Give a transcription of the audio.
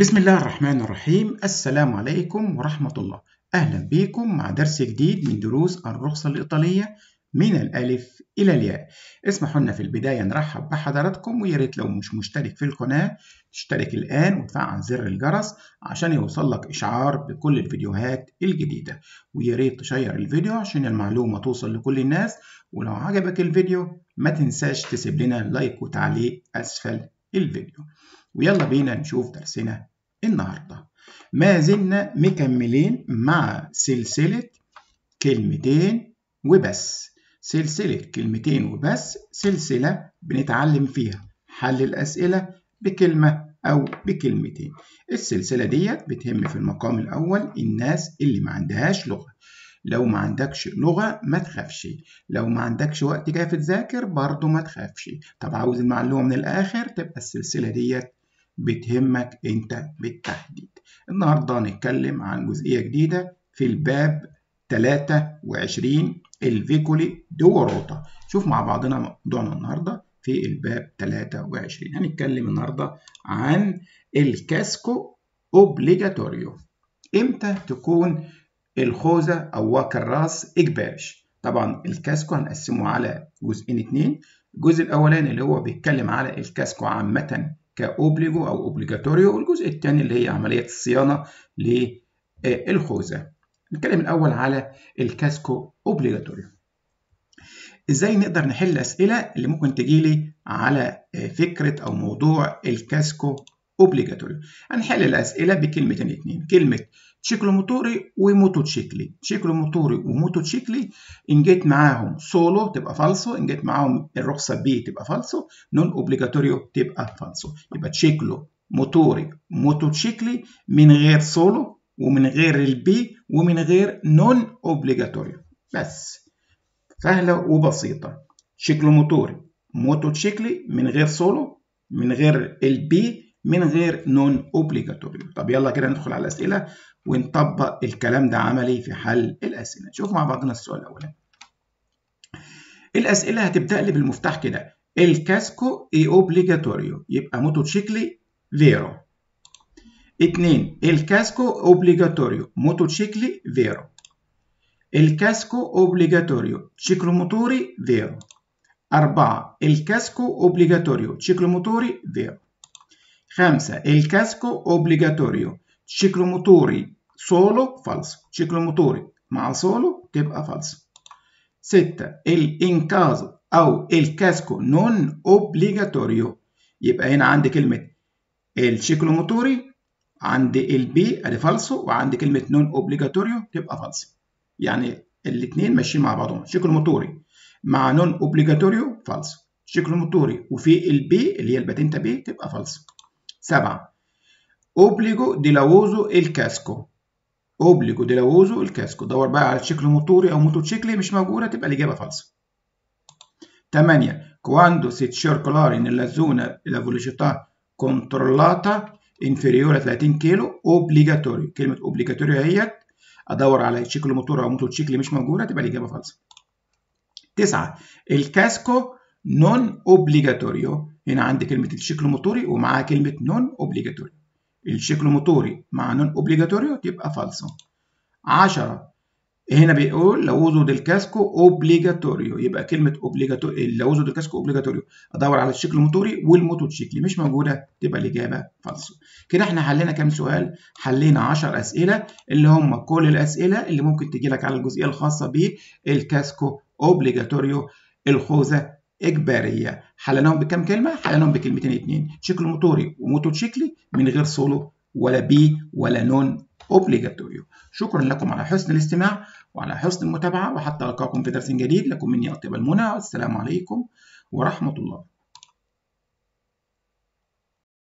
بسم الله الرحمن الرحيم السلام عليكم ورحمة الله أهلا بكم مع درس جديد من دروس الرخصة الإيطالية من الألف إلى الياء اسمحوا لنا في البداية نرحب بحضراتكم ويا ريت لو مش مشترك في القناة تشترك الآن وتفعل زر الجرس عشان يوصل لك إشعار بكل الفيديوهات الجديدة ويا ريت تشير الفيديو عشان المعلومة توصل لكل الناس ولو عجبك الفيديو ما تنساش تسيب لنا لايك وتعليق أسفل الفيديو ويلا بينا نشوف درسنا النهارده ما زلنا مكملين مع سلسلة كلمتين وبس سلسلة كلمتين وبس سلسلة بنتعلم فيها حل الأسئلة بكلمة أو بكلمتين السلسلة ديت بتهم في المقام الأول الناس اللي ما عندهاش لغة لو ما عندكش لغة ما تخافش لو ما عندكش وقت كافي تذاكر برضه ما تخافش طب عاوز المعلومة من الآخر تبقى السلسلة ديت بتهمك انت بالتحديد النهارده هنتكلم عن جزئيه جديده في الباب 23 الفيكولي دوروتا شوف مع بعضنا موضوعنا النهارده في الباب 23 هنتكلم النهارده عن الكاسكو اوبليجاتوريو امتى تكون الخوذه او واقي الراس اجباري طبعا الكاسكو هنقسمه على جزئين اتنين الجزء الاولاني اللي هو بيتكلم على الكاسكو عامه كأوبليجو أو أوبليجاتوريو والجزء الثاني اللي هي عملية الصيانة للخوذة. نتكلم الأول على الكاسكو أوبليجاتوريو. إزاي نقدر نحل أسئلة اللي ممكن تجيلي على فكرة أو موضوع الكاسكو أوبليجاتوريو. هنحل الأسئلة بكلمتين اتنين، كلمة تشيكلوموتوري وموتوتشيكلي تشيكلوموتوري وموتوتشيكلي ان جيت معاهم سولو تبقى فالسو ان جيت معاهم الرخصه بي تبقى فالسو نون اوبليجاتوريو تبقى فالسو يبقى تشيكلو موتوري موتوتشيكلي من غير سولو ومن غير البي ومن غير نون اوبليجاتوريو بس سهله وبسيطه تشيكلوموتوري موتوتشيكلي من غير سولو من غير البي من غير نون اوبليجاتوريو طب يلا كده ندخل على الاسئله ونطبق الكلام ده عملي في حل الأسئلة نشوف مع بعضنا السؤال الأولاني الأسئلة هتبدأ لي بالمفتاح كده الكاسكو اي اوبليجاتوريو يبقى موتوتشيكلي فيرو اتنين الكاسكو اوبليجاتوريو موتوتشيكلي فيرو الكاسكو اوبليجاتوريو تشيكلوموتوري فيرو أربعة الكاسكو اوبليجاتوريو تشيكلوموتوري فيرو خمسة الكاسكو اوبليجاتوريو ciclomotori solo falso ciclomotori مع solo تبقى falso 6 ال in caso أو الكاسكو non obbligatorio يبقى هنا عندي كلمة الشيكلوموتوري عند البي ادي فالسو وعندي كلمة non obbligatorio تبقى فالسو يعني الاثنين ماشيين مع بعضهم شيكلوموتوري مع non obbligatorio فالسو شيكلوموتوري وفي البي اللي هي الباتنتا بي تبقى فالسو 7 اوبليجو دي لاوزو الكاسكو اوبليجو دي لاوزو الكاسكو دور بقى على تشيكلو موتوري او موتوتشيكلي مش موجوده تبقى الاجابه فالصه 8 quando si circolare nella zona la velocità controllata inferiore a 30 كيلو اوبليجاتوريو كلمه اوبليجاتوريو اهيت ادور على تشيكلو موتوري او موتوتشيكلي مش موجوده تبقى الاجابه فالصه 9 الكاسكو نون اوبليجاتوريو هنا عندي كلمه الشيكلو موتوري ومعاها كلمه نون اوبليجاتوريو الشيكلوموتوري مع نون اوبليجاتوريو تبقى فالسو 10 هنا بيقول لوزو ديل كاسكو اوبليجاتوريو يبقى كلمه اوبليجاتوريو لوزو ديل كاسكو اوبليجاتوريو ادور على الشيكلوموتوري والموتوتشيكلي مش موجوده تبقى الاجابه فالسو كده احنا حلينا كام سؤال حلينا 10 اسئله اللي هم كل الاسئله اللي ممكن تجي لك على الجزئيه الخاصه بالكاسكو اوبليجاتوريو الخوذه إجبارية حلناهم بكم كلمة؟ حلناهم بكلمتين اتنين شيكلوموتوري وموتوتشيكلي من غير سولو ولا بي ولا نون اوبليجاتوريو شكرا لكم على حسن الاستماع وعلى حسن المتابعة وحتى ألقاكم في درس جديد لكم مني أطيب المنى والسلام عليكم ورحمة الله